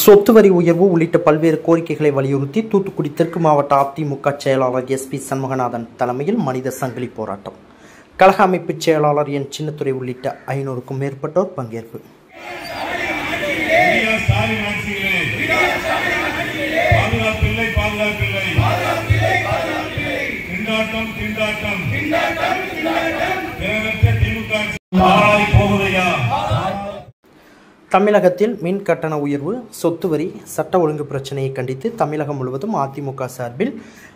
சொத்து வரி உயர்வு உள்ளிட்ட பல்வேறு கோரிக்கைகளை வலியுறுத்தி தூத்துக்குடி தெற்கு மாவட்ட அதிமுக செயலாளர் எஸ் பி சண்முகநாதன் தலைமையில் மனித சங்கிலி போராட்டம் கழக அமைப்பு செயலாளர் என் சின்னத்துறை உள்ளிட்ட ஐநூறுக்கும் மேற்பட்டோர் பங்கேற்பு ஐயா ஸ்டாலின் ஆட்சியிலே பாதுகாப்பில்லை பாதுகாப்பில்லை திண்டாட்டம் திண்டாட்டம் திறனற்ற திமுக ஆட்சி பாழாய் போகுதையா தமிழகத்தில் மின் கட்டண உயர்வு சொத்து வரி சட்ட ஒழுங்கு பிரச்சனையை கண்டித்து தமிழகம் முழுவதும் அதிமுக சார்பில்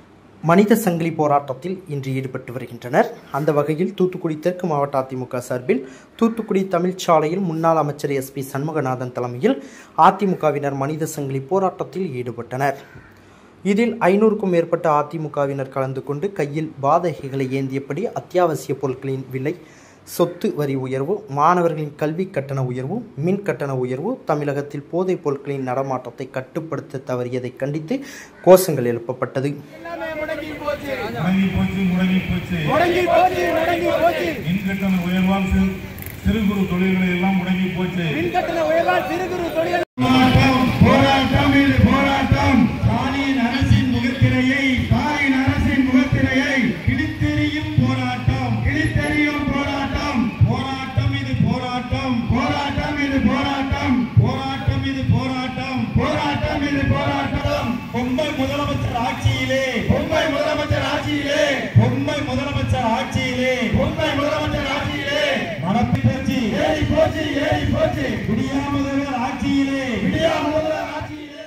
மனித சங்கிலி போராட்டத்தில் இன்று ஈடுபட்டு வருகின்றனர் அந்த வகையில் தூத்துக்குடி தெற்கு மாவட்ட அதிமுக சார்பில் தூத்துக்குடி தமிழ்ச்சாலையில் முன்னாள் அமைச்சர் எஸ் பி சண்முகநாதன் தலைமையில் அதிமுகவினர் மனித சங்கிலி போராட்டத்தில் ஈடுபட்டனர் இதில் ஐநூறுக்கும் மேற்பட்ட அதிமுகவினர் கலந்து கொண்டு கையில் பாதகைகளை ஏந்தியபடி அத்தியாவசிய பொருட்களின் விலை சொத்து வரி உயர்வு மாணவர்களின் கல்வி கட்டண உயர்வு மின் கட்டண உயர்வு தமிழகத்தில் போதைப் பொருட்களின் நடமாட்டத்தை கட்டுப்படுத்த தவறியதை கண்டித்து கோஷங்கள் எழுப்பப்பட்டது முடங்கி போச்சு முடங்கி போச்சு முடங்கி போச்சு முடங்கி போச்சு மின் கட்டண உயர்வால் சிறு சிறு குறு தொழில்களை எல்லாம் முடங்கி போச்சு மின் கட்டண உயர்வால் சிறு குறு தொழில் போராட்டம் போராட்டம் இது போராட்டம் ஸ்டாலின் அரசின் முகத்திரையை ஸ்டாலின் அரசின் முகத்திரையை கிழித்தெறியும் போராட்டம் கிழித்தெறியும் போராட்டம் போராட்டம் இது போராட்டம் போராட்டம் இது போராட்டம் போராட்டம் இது போராட்டம் போராட்டம் இது போராட்டம் பொம்மை முதலமைச்சர் ஆட்சியிலே பொம்மை முதலமைச்சர் ஆட்சியிலே பொம்மை முதலமைச்சர் ஆட்சியிலே பொம்மை முதலமைச்சர் ஆட்சியிலே நடப்பி போச்சு ஏறி போச்சு ஏறி போச்சு விடியா முதல்வர் ஆட்சியிலே விடியா முதல்வர் ஆட்சியிலே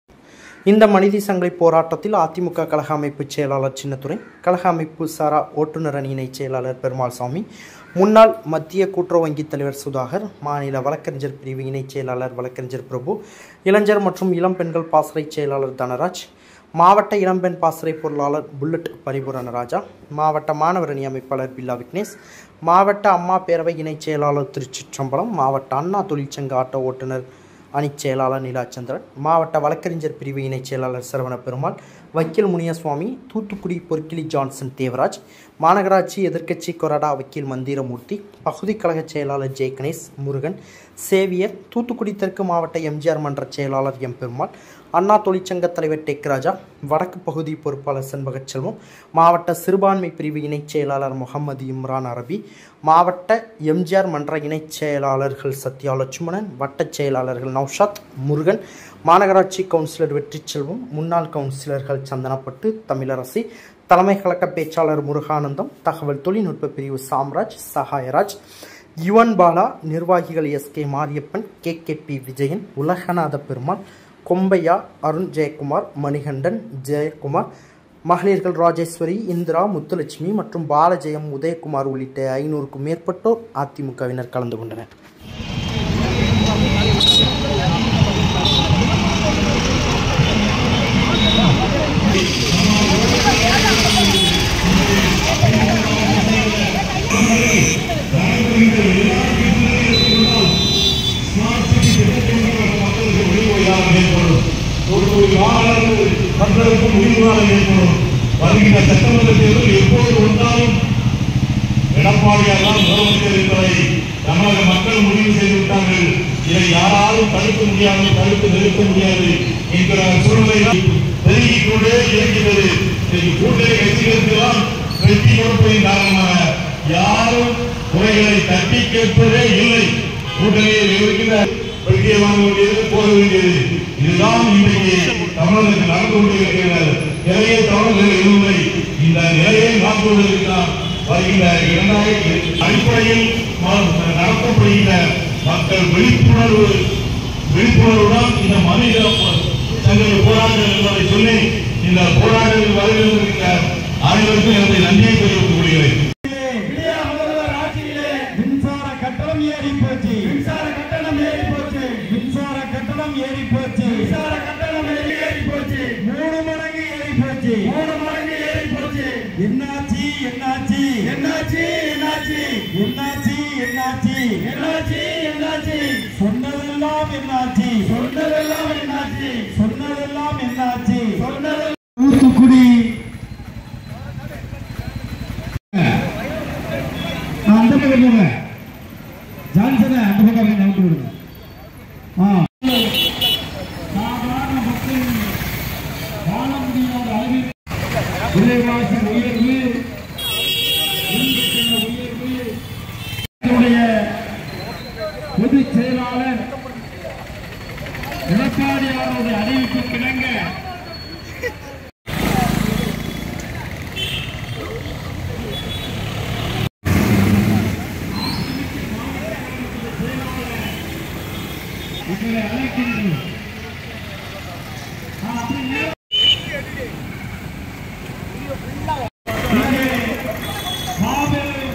இந்த மனித சங்கிலி போராட்டத்தில் அதிமுக கழக அமைப்பு செயலாளர் சின்னத்துரை கழக அமைப்பு சாரா ஓட்டுநர் அணி இணைச் செயலாளர் பெருமாள்சாமி முன்னாள் மத்திய கூட்டுறவு வங்கி தலைவர் சுதாகர் மாநில வழக்கறிஞர் பிரிவு இணைச் செயலாளர் வழக்கறிஞர் பிரபு இளைஞர் மற்றும் இளம் பெண்கள் பாசறை செயலாளர் தனராஜ் மாவட்ட இளம்பெண் பாசறை பொருளாளர் புல்லட் பரிபூரண ராஜா மாவட்ட மாணவர் அணி அமைப்பாளர் பில்லா விக்னேஷ் மாவட்ட அம்மா பேரவை இணைச் செயலாளர் திருச்சிற்றம்பலம் மாவட்ட அண்ணா தொழிற்சங்க ஆட்டோ ஓட்டுநர் அணிச் செயலாளர் நிலாச்சந்திரன் மாவட்ட வழக்கறிஞர் பிரிவு இணைச் செயலாளர் சரவண பெருமாள் வக்கீல் முனியசுவாமி தூத்துக்குடி பொற்கிளி ஜான்சன் தேவராஜ் மாநகராட்சி எதிர்க்கட்சி கொறடா வக்கீல் மந்திரமூர்த்தி பகுதி கழக செயலாளர் ஜெய கணேஷ் முருகன் சேவியர் தூத்துக்குடி தெற்கு மாவட்ட எம்ஜிஆர் மன்ற செயலாளர் எம் பெருமாள் அண்ணா தொழிற்சங்க தலைவர் டெக்ராஜா வடக்கு பகுதி பொறுப்பாளர் செண்பகச் செல்வம் மாவட்ட சிறுபான்மை பிரிவு இணைச் செயலாளர் முகமது இம்ரான் அரபி மாவட்ட எம்ஜிஆர் மன்ற இணைச் செயலாளர்கள் சத்யா லட்சுமணன் வட்டச் செயலாளர்கள் நௌஷாத் முருகன் மாநகராட்சி கவுன்சிலர் வெற்றி செல்வம் முன்னாள் கவுன்சிலர்கள் சந்தனப்பட்டு தமிழரசி தலைமை கழக பேச்சாளர் முருகானந்தம் தகவல் தொழில்நுட்ப பிரிவு சாம்ராஜ் சகாயராஜ் யுவன் பாலா நிர்வாகிகள் S K Mariappan K K P Vijayan Ulaganatha Perumal Kombaiya Arun Jayakumar Manikandan Jayakumar மகளிர்கள் ராஜேஸ்வரி இந்திரா முத்துலட்சுமி மற்றும் பாலஜெயம் உதயகுமார் உள்ளிட்ட ஐநூறுக்கும் மேற்பட்டோர் அதிமுகவினர் கலந்து கொண்டனர் ஒரு வாழாளர்கள் மக்களுக்கு முடிவுகளாக ஏற்படும் வருகின்ற சட்டமன்ற தேர்தல் எப்போது வந்தாலும் எடப்பாடியார் தான் முதலமைச்சர் என்பதை தமிழக மக்கள் முடிவு செய்து விட்டார்கள் இதை யாராலும் தடுக்க முடியாது தடுத்து நிறுத்த முடியாது என்கிற சூழ்நிலை பெருகிக் கொண்டே இருக்கிறது இன்றைக்கு கூட்டணி கட்சிகளுக்கெல்லாம் வெற்றி கொடுப்பதின் காரணமாக யாரும் குறைகளை தட்டி கேட்பதே இல்லை கூட்டணியில் இருக்கின்ற பெருகிய வாங்க வேண்டியது போக வேண்டியது இதுதான் இன்றைக்கு தமிழகத்தில் நடந்து கொண்டிருக்கிறது நிறைய தமிழர்கள் இல்லை இந்த நிலையை மாற்றுவதற்குதான் வருகின்ற இரண்டாயிரத்தி அடிப்படையில் ம- நடத்தப்படுகின்ற மக்கள் விழிப்புணர்வு விழிப்புணர்வுடன் இந்த மனித சங்கிலி போராட்டம் என்பதை சொல்லி இந்த போராட்டத்தில் வருகின்ற அனைவருக்கும் எனது நன்றியை தெரிவித்துக் கொள்கிறேன் விடியா முதல்வர் ஆட்சியிலே மின்சார கட்டணம் ஏறி போச்சு மின்சார கட்டணம் ஏறி போச்சு மின்சார கட்டணம் ஏறி போச்சு மின்சார கட்டணம் ஏறி ஏறி போச்சு மூணு மடங்கு ஏறி போச்சு மூணு மடங்கு ஏறி போச்சு என்னாச்சு என்னாச்சு என்னாச்சு என்னாச்சு என்னாச்சு என்னாச்சு என்னாச்சு என்னாச்சு சொன்னதெல்லாம் என்னாச்சு சொன்னதெல்லாம் என்னாச்சு சொன்னதெல்லாம் என்னாச்சு சொன்னதெல்லாம் தூத்துக்குடி அந்த பக்கம் போங்க ஜான்சனை அந்த பக்கம் அப்படியே நவுத்தி விடுங்க ஆ பொதுச் செயலாளர் எடப்பாடி அவருடைய அறிவிப்பு கிணங்க உங்களை அழைக்கின்றோம் ஆ, அப்படி நேரம் மாபெரும்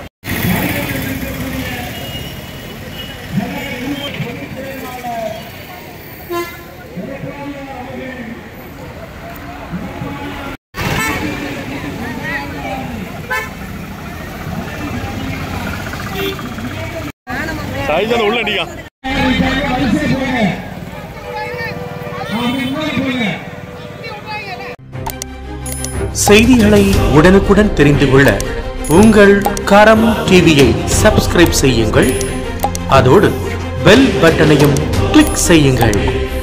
சாய்ஜான உள்ள அடிக்கா வரிசை போங்க அவங்க முன்னாடி போங்க செய்திகளை உடனுக்குடன் தெரிந்து கொள்ள உங்கள் கரம் டிவியை சப்ஸ்கிரைப் செய்யுங்கள் அதோடு பெல் பட்டனையும் கிளிக் செய்யுங்கள்